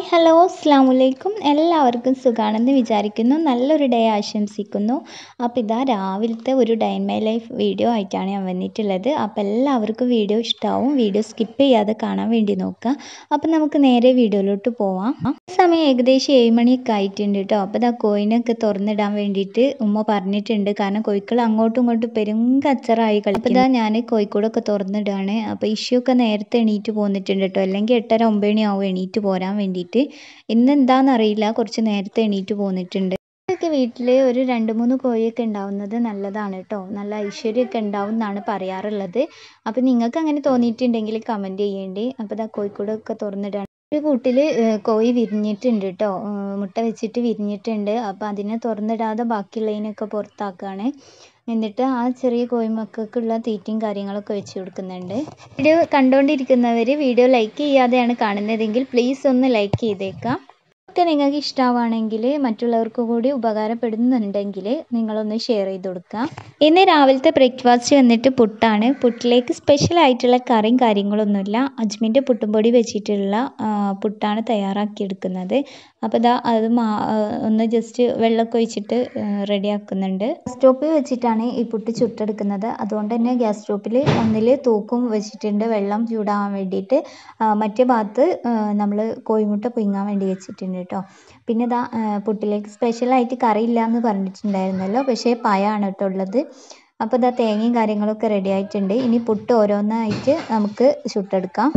hello അസ്സാം വലൈക്കും എല്ലാവർക്കും സുഖമാണെന്ന് വിചാരിക്കുന്നു നല്ലൊരു ഡേ ആശംസിക്കുന്നു അപ്പോൾ ഇതാ രാവിലത്തെ ഒരു day in my life video ആയിട്ടാണ് ഞാൻ വന്നിട്ടുള്ളത് അപ്പോൾ എല്ലാവർക്കും വീഡിയോ ഇഷ്ടമാവും വീഡിയോ സ്കിപ്പ് ചെയ്യാതെ കാണാൻ വേണ്ടി നോക്കുക അപ്പോൾ നമുക്ക് നേരെ വീഡിയോയിലോട്ട് പോവാം സമയം ഏകദേശം ഏഴ് മണിയൊക്കെ ആയിട്ടുണ്ട് കേട്ടോ അപ്പോൾ ഇതാ കോയിനൊക്കെ തുറന്നിടാൻ വേണ്ടിയിട്ട് ഉമ്മ പറഞ്ഞിട്ടുണ്ട് കാരണം കോഴിക്കൾ അങ്ങോട്ടും ഇങ്ങോട്ടും പെരും കച്ചറായി കളി അപ്പോൾ ഇതാ ഞാൻ കോഴിക്കോടൊക്കെ തുറന്നിടുകയാണ് അപ്പോൾ ഇഷ്യൂക്കെ നേരത്തെ എണീറ്റ് പോന്നിട്ടുണ്ട് കേട്ടോ അല്ലെങ്കിൽ എട്ടര ഒമ്പത് മണിയാവും എണീറ്റ് പോരാൻ വേണ്ടിയിട്ട് ഇന്ന് എന്താണെന്നറിയില്ല കുറച്ച് നേരത്തെ എണീറ്റ് പോന്നിട്ടുണ്ട് ഒക്കെ വീട്ടിൽ ഒരു രണ്ട് മൂന്ന് കോഴിയൊക്കെ ഉണ്ടാവുന്നത് നല്ലതാണ് കേട്ടോ നല്ല ഐശ്വര്യമൊക്കെ ഉണ്ടാവും എന്നാണ് പറയാറുള്ളത് അപ്പോൾ നിങ്ങൾക്ക് അങ്ങനെ തോന്നിയിട്ടുണ്ടെങ്കിൽ കമൻറ്റ് ചെയ്യേണ്ടി അപ്പോൾ ഇതാ കോഴിക്കോടൊക്കെ തുറന്നിടാണ് ഒരു കൂട്ടിൽ കോഴി വിരിഞ്ഞിട്ടുണ്ട് കേട്ടോ മുട്ട വെച്ചിട്ട് വിരിഞ്ഞിട്ടുണ്ട് അപ്പോൾ അതിനെ തുറന്നിടാതെ ബാക്കിയുള്ളതിനൊക്കെ പുറത്താക്കുകയാണ് എന്നിട്ട് ആ ചെറിയ കോഴിമക്കൾക്കുള്ള തീറ്റയും കാര്യങ്ങളൊക്കെ വെച്ച് കൊടുക്കുന്നുണ്ട് വീഡിയോ കണ്ടുകൊണ്ടിരിക്കുന്നവർ വീഡിയോ ലൈക്ക് ചെയ്യാതെയാണ് കാണുന്നതെങ്കിൽ പ്ലീസ് ഒന്ന് ലൈക്ക് ചെയ്തേക്കാം ഒക്കെ നിങ്ങൾക്ക് ഇഷ്ടമാവുകയാണെങ്കിൽ മറ്റുള്ളവർക്ക് കൂടി ഉപകാരപ്പെടുന്നുണ്ടെങ്കിൽ നിങ്ങളൊന്ന് ഷെയർ ചെയ്ത് കൊടുക്കുക ഇന്ന് രാവിലത്തെ ബ്രേക്ക്ഫാസ്റ്റ് വന്നിട്ട് പുട്ടാണ് പുട്ടിലേക്ക് സ്പെഷ്യൽ ആയിട്ടുള്ള കറിയും കാര്യങ്ങളൊന്നുമില്ല അജ്മിൻ്റെ പുട്ടുംപൊടി വെച്ചിട്ടുള്ള പുട്ടാണ് തയ്യാറാക്കിയെടുക്കുന്നത് അപ്പോൾ ഇതാ അത് മാ ഒന്ന് ജസ്റ്റ് വെള്ളമൊക്കെ ഒഴിച്ചിട്ട് റെഡിയാക്കുന്നുണ്ട് സ്റ്റോപ്പിൽ വെച്ചിട്ടാണ് ഈ പുട്ട് ചുട്ടെടുക്കുന്നത് അതുകൊണ്ട് തന്നെ ഗ്യാസ് സ്റ്റോപ്പിൽ ഒന്നിൽ തൂക്കും വെച്ചിട്ടുണ്ട് വെള്ളം ചൂടാവാൻ വേണ്ടിയിട്ട് മറ്റേ ഭാഗത്ത് നമ്മൾ കോഴിമുട്ട പുഴുങ്ങാൻ വേണ്ടി വെച്ചിട്ടുണ്ട് കേട്ടോ പിന്നെ ഇതാ പുട്ടിലേക്ക് സ്പെഷ്യലായിട്ട് കറിയില്ല എന്ന് പറഞ്ഞിട്ടുണ്ടായിരുന്നല്ലോ പക്ഷേ പഴമാണ് കേട്ടോ ഉള്ളത് അപ്പോൾ ഇതാ തേങ്ങയും കാര്യങ്ങളൊക്കെ റെഡി ആയിട്ടുണ്ട് ഇനി പുട്ട് ഓരോന്നായിട്ട് നമുക്ക് ചുട്ടെടുക്കാം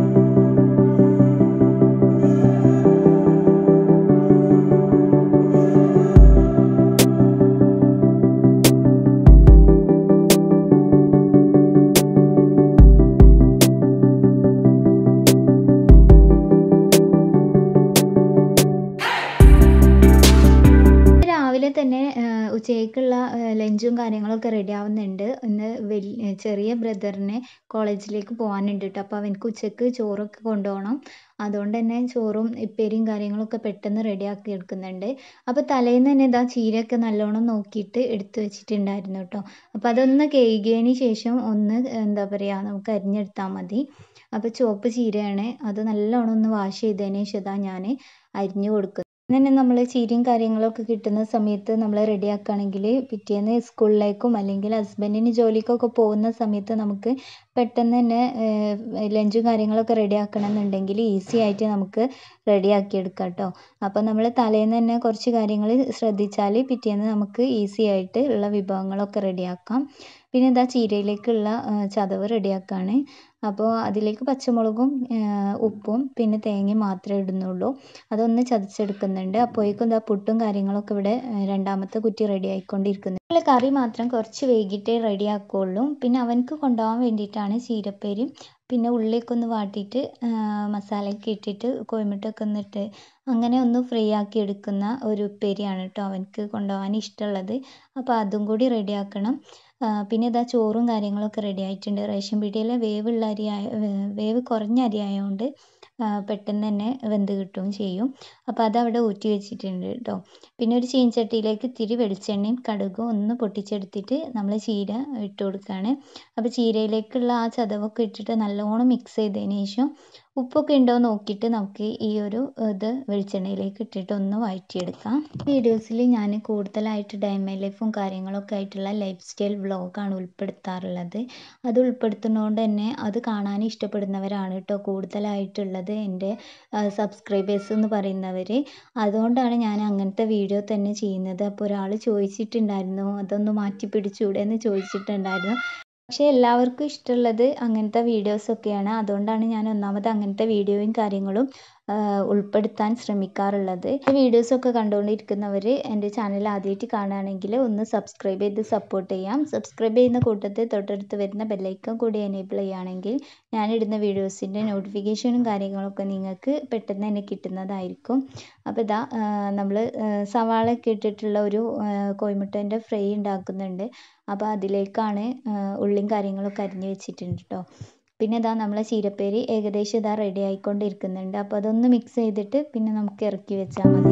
രാവിലെ തന്നെ ഉച്ചയ്ക്കുള്ള ലഞ്ചും കാര്യങ്ങളൊക്കെ റെഡി ആവുന്നുണ്ട് ഇന്ന് വലിയ ചെറിയ ബ്രദറിനെ കോളേജിലേക്ക് പോകാനുണ്ട് കേട്ടോ അപ്പോൾ അവനക്ക് ഉച്ചയ്ക്ക് ചോറൊക്കെ കൊണ്ടുപോകണം അതുകൊണ്ട് തന്നെ ചോറും ഉപ്പേരിയും കാര്യങ്ങളൊക്കെ പെട്ടെന്ന് റെഡിയാക്കി എടുക്കുന്നുണ്ട് അപ്പോൾ തലേന്ന് തന്നെ ഇതാ ചീരയൊക്കെ നല്ലോണം നോക്കിയിട്ട് എടുത്തു വെച്ചിട്ടുണ്ടായിരുന്നു കേട്ടോ അപ്പോൾ അതൊന്ന് കഴുകിയതിന് ശേഷം ഒന്ന് എന്താ പറയുക നമുക്ക് അരിഞ്ഞെടുത്താൽ മതി അപ്പോൾ ചുവപ്പ് ചീരയാണ് അത് നല്ലോണം ഒന്ന് വാഷ് ചെയ്തതിന് ശേഷം ഇതാ ഞാൻ അരിഞ്ഞു കൊടുക്കുന്നത് തന്നെ നമ്മൾ ചീരയും കാര്യങ്ങളൊക്കെ കിട്ടുന്ന സമയത്ത് നമ്മൾ റെഡിയാക്കുകയാണെങ്കിൽ പിറ്റേന്ന് സ്കൂളിലേക്കും അല്ലെങ്കിൽ ഹസ്ബൻഡിന് ജോലിക്കൊക്കെ പോകുന്ന സമയത്ത് നമുക്ക് പെട്ടെന്ന് തന്നെ ലഞ്ചും കാര്യങ്ങളൊക്കെ റെഡിയാക്കണം എന്നുണ്ടെങ്കിൽ ഈസി ആയിട്ട് നമുക്ക് റെഡിയാക്കി എടുക്കാം കേട്ടോ അപ്പോൾ നമ്മൾ തലേന്ന് തന്നെ കുറച്ച് കാര്യങ്ങൾ ശ്രദ്ധിച്ചാൽ പിറ്റേന്ന് നമുക്ക് ഈസി ആയിട്ട് ഉള്ള വിഭവങ്ങളൊക്കെ റെഡിയാക്കാം പിന്നെ ഇതാ ചീരയിലേക്കുള്ള ചതവ് റെഡിയാക്കുകയാണ് അപ്പോൾ അതിലേക്ക് പച്ചമുളകും ഉപ്പും പിന്നെ തേങ്ങയും മാത്രമേ ഇടുന്നുള്ളൂ അതൊന്ന് ചതച്ചെടുക്കുന്നുണ്ട് അപ്പോഴേക്കും ഇതാ പുട്ടും കാര്യങ്ങളൊക്കെ ഇവിടെ രണ്ടാമത്തെ കുറ്റി റെഡി ആയിക്കൊണ്ടിരിക്കുന്നു കറി മാത്രം കുറച്ച് വൈകിട്ടേ റെഡി ആക്കുകയുള്ളൂ പിന്നെ അവനക്ക് കൊണ്ടുപോകാൻ വേണ്ടിയിട്ടാണ് ചീരപ്പേരും പിന്നെ ഉള്ളിയൊക്കെ ഒന്ന് വാട്ടിയിട്ട് മസാലയൊക്കെ ഇട്ടിട്ട് കോഴിമുട്ടൊക്കെ ഒന്നിട്ട് അങ്ങനെ ഒന്ന് ഫ്രൈ ആക്കി എടുക്കുന്ന ഒരു ഉപ്പേരിയാണ് കേട്ടോ അവനക്ക് കൊണ്ടുപോകാൻ ഇഷ്ടമുള്ളത് അപ്പോൾ അതും കൂടി റെഡിയാക്കണം പിന്നെ ഇതാ ചോറും കാര്യങ്ങളൊക്കെ റെഡി ആയിട്ടുണ്ട് റേഷൻ പീടികയിലെ വേവുള്ള അരി ആയ വേവ് കുറഞ്ഞ അരി ആയതുകൊണ്ട് പെട്ടെന്ന് തന്നെ വെന്ത് കിട്ടുകയും ചെയ്യും അപ്പോൾ അതവിടെ ഊറ്റി വെച്ചിട്ടുണ്ട് കേട്ടോ പിന്നെ ഒരു ചീനച്ചട്ടിയിലേക്ക് ഇത്തിരി വെളിച്ചെണ്ണയും കടുകും ഒന്ന് പൊട്ടിച്ചെടുത്തിട്ട് നമ്മൾ ചീര ഇട്ട് കൊടുക്കുകയാണ് അപ്പോൾ ചീരയിലേക്കുള്ള ആ ചതവൊക്കെ ഇട്ടിട്ട് നല്ലോണം മിക്സ് ചെയ്തതിന് ശേഷം ഉപ്പൊക്കെ ഉണ്ടോ നോക്കിയിട്ട് നമുക്ക് ഈ ഒരു ഇത് വെളിച്ചെണ്ണയിലേക്ക് ഇട്ടിട്ട് ഒന്ന് വഴറ്റിയെടുക്കാം വീഡിയോസിൽ ഞാൻ കൂടുതലായിട്ട് ഡൈമൈ ലൈഫും കാര്യങ്ങളൊക്കെ ആയിട്ടുള്ള ലൈഫ് സ്റ്റൈൽ വ്ളോഗാണ് ഉൾപ്പെടുത്താറുള്ളത് അത് ഉൾപ്പെടുത്തുന്നതുകൊണ്ട് തന്നെ അത് കാണാൻ ഇഷ്ടപ്പെടുന്നവരാണ് കേട്ടോ കൂടുതലായിട്ടുള്ളത് എൻ്റെ സബ്സ്ക്രൈബേഴ്സ് എന്ന് പറയുന്നവർ അതുകൊണ്ടാണ് ഞാൻ അങ്ങനത്തെ വീഡിയോ തന്നെ ചെയ്യുന്നത് അപ്പോൾ ഒരാൾ ചോദിച്ചിട്ടുണ്ടായിരുന്നു അതൊന്ന് മാറ്റി പിടിച്ചൂടെ എന്ന് ചോദിച്ചിട്ടുണ്ടായിരുന്നു പക്ഷേ എല്ലാവർക്കും ഇഷ്ടമുള്ളത് അങ്ങനത്തെ വീഡിയോസൊക്കെയാണ് അതുകൊണ്ടാണ് ഞാൻ ഒന്നാമത് അങ്ങനത്തെ വീഡിയോയും കാര്യങ്ങളും ഉൾപ്പെടുത്താൻ ശ്രമിക്കാറുള്ളത് വീഡിയോസൊക്കെ കണ്ടുകൊണ്ടിരിക്കുന്നവർ എൻ്റെ ചാനൽ ആദ്യമായിട്ട് കാണുകയാണെങ്കിൽ ഒന്ന് സബ്സ്ക്രൈബ് ചെയ്ത് സപ്പോർട്ട് ചെയ്യാം സബ്സ്ക്രൈബ് ചെയ്യുന്ന കൂട്ടത്തിൽ തൊട്ടടുത്ത് വരുന്ന ബെല്ലൈക്കൺ കൂടി എനേബിൾ ചെയ്യുകയാണെങ്കിൽ ഞാനിടുന്ന വീഡിയോസിൻ്റെ നോട്ടിഫിക്കേഷനും കാര്യങ്ങളൊക്കെ നിങ്ങൾക്ക് പെട്ടെന്ന് തന്നെ കിട്ടുന്നതായിരിക്കും അപ്പോൾ ഇതാ നമ്മൾ സവാളയൊക്കെ ഇട്ടിട്ടുള്ള ഒരു കോഴിമുട്ടേൻ്റെ ഫ്രൈ ഉണ്ടാക്കുന്നുണ്ട് അപ്പോൾ അതിലേക്കാണ് ഉള്ളിയും കാര്യങ്ങളൊക്കെ അരിഞ്ഞ് വെച്ചിട്ടുണ്ട് കേട്ടോ പിന്നെ ഇതാ നമ്മളെ ചീരപ്പേരി ഏകദേശം ഇതാ റെഡി ആയിക്കൊണ്ടിരിക്കുന്നുണ്ട് അപ്പോൾ അതൊന്ന് മിക്സ് ചെയ്തിട്ട് പിന്നെ നമുക്ക് ഇറക്കി വെച്ചാൽ മതി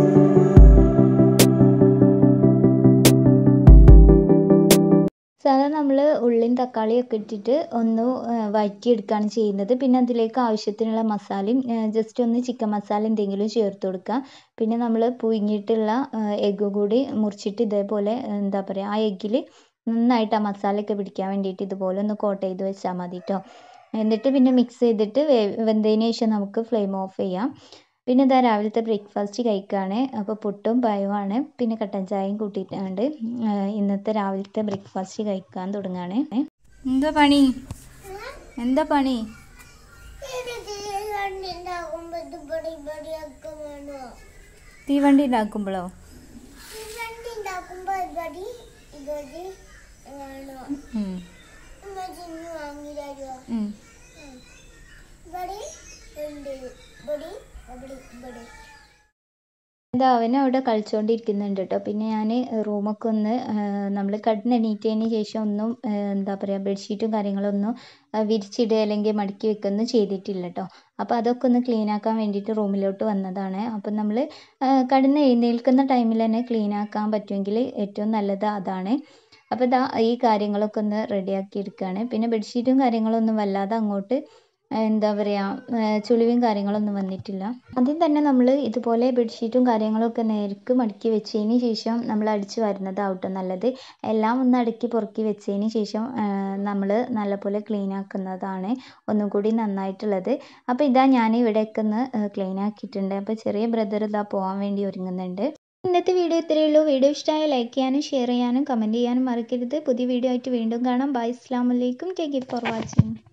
സാധാരണ നമ്മൾ ഉള്ളിയും തക്കാളിയും ഒക്കെ ഇട്ടിട്ട് ഒന്ന് വഴറ്റിയെടുക്കുകയാണ് ചെയ്യുന്നത് പിന്നെ അതിലേക്ക് ആവശ്യത്തിനുള്ള മസാലയും ജസ്റ്റ് ഒന്ന് ചിക്കൻ മസാല എന്തെങ്കിലും ചേർത്ത് കൊടുക്കുക പിന്നെ നമ്മൾ പുഴുങ്ങിയിട്ടുള്ള എഗ്ഗ് കൂടി മുറിച്ചിട്ട് ഇതേപോലെ എന്താ പറയുക ആ എഗ്ഗിൽ നന്നായിട്ട് ആ മസാലയൊക്കെ പിടിക്കാൻ വേണ്ടിയിട്ട് ഇതുപോലെ ഒന്ന് കോട്ട് ചെയ്ത് വെച്ചാൽ മതി കേട്ടോ എന്നിട്ട് പിന്നെ മിക്സ് ചെയ്തിട്ട് വേ വെന്തതിന് ശേഷം നമുക്ക് ഫ്ലെയിം ഓഫ് ചെയ്യാം പിന്നെ ഇതാ രാവിലത്തെ ബ്രേക്ക്ഫാസ്റ്റ് കഴിക്കുകയാണ് അപ്പോൾ പുട്ടും പഴവുമാണ് പിന്നെ കട്ടൻ ചായയും കൂട്ടിയിട്ടുണ്ട് ഇന്നത്തെ രാവിലത്തെ ബ്രേക്ക്ഫാസ്റ്റ് കഴിക്കാൻ തുടങ്ങുകയാണ് എന്താ പണി എന്താ പണി തീവണ്ടി ഉണ്ടാക്കുമ്പോഴോ ഇത് അവൻ അവിടെ കളിച്ചുകൊണ്ടിരിക്കുന്നുണ്ട് കേട്ടോ പിന്നെ ഞാൻ റൂമൊക്കെ ഒന്ന് നമ്മൾ കടന്നെണീറ്റതിന് ശേഷം ഒന്നും എന്താ പറയുക ബെഡ്ഷീറ്റും കാര്യങ്ങളൊന്നും വിരിച്ചിടുക അല്ലെങ്കിൽ മടക്കി വെക്കുകയൊന്നും ചെയ്തിട്ടില്ല കേട്ടോ അപ്പോൾ അതൊക്കെ ഒന്ന് ക്ലീൻ ആക്കാൻ വേണ്ടിയിട്ട് റൂമിലോട്ട് വന്നതാണ് അപ്പം നമ്മൾ കടന്ന് എഴുന്നേൽക്കുന്ന ടൈമിൽ തന്നെ ക്ലീൻ ആക്കാൻ പറ്റുമെങ്കിൽ ഏറ്റവും നല്ലത് അതാണ് അപ്പോൾ ഇതാ ഈ കാര്യങ്ങളൊക്കെ ഒന്ന് റെഡിയാക്കി എടുക്കുകയാണ് പിന്നെ ബെഡ്ഷീറ്റും കാര്യങ്ങളൊന്നും വല്ലാതെ അങ്ങോട്ട് എന്താ പറയുക ചുളിവും കാര്യങ്ങളൊന്നും വന്നിട്ടില്ല ആദ്യം തന്നെ നമ്മൾ ഇതുപോലെ ബെഡ്ഷീറ്റും കാര്യങ്ങളൊക്കെ നേർക്ക് മടക്കി വെച്ചതിന് ശേഷം നമ്മൾ അടിച്ച് വരുന്നതാവട്ടെ നല്ലത് എല്ലാം ഒന്ന് അടുക്കി പൊറുക്കി വെച്ചതിന് ശേഷം നമ്മൾ നല്ലപോലെ ക്ലീൻ ആക്കുന്നതാണ് ഒന്നും കൂടി നന്നായിട്ടുള്ളത് അപ്പോൾ ഇതാ ഞാൻ ഇവിടെയൊക്കെ ഒന്ന് ക്ലീൻ ആക്കിയിട്ടുണ്ട് അപ്പോൾ ചെറിയ ബ്രദർ ഇതാ പോകാൻ വേണ്ടി ഒരുങ്ങുന്നുണ്ട് ഇന്നത്തെ വീഡിയോ ഇത്രയേ ഉള്ളൂ വീഡിയോ ഇഷ്ടമായ ലൈക്ക് ചെയ്യാനും ഷെയർ ചെയ്യാനും കമൻറ്റ് ചെയ്യാനും മറക്കരുത് പുതിയ വീഡിയോ ആയിട്ട് വീണ്ടും കാണാം ബൈ അസ്സാം വലൈക്കും ടേക്ക് ഇറ്റ് ഫോർ വാച്ചിങ്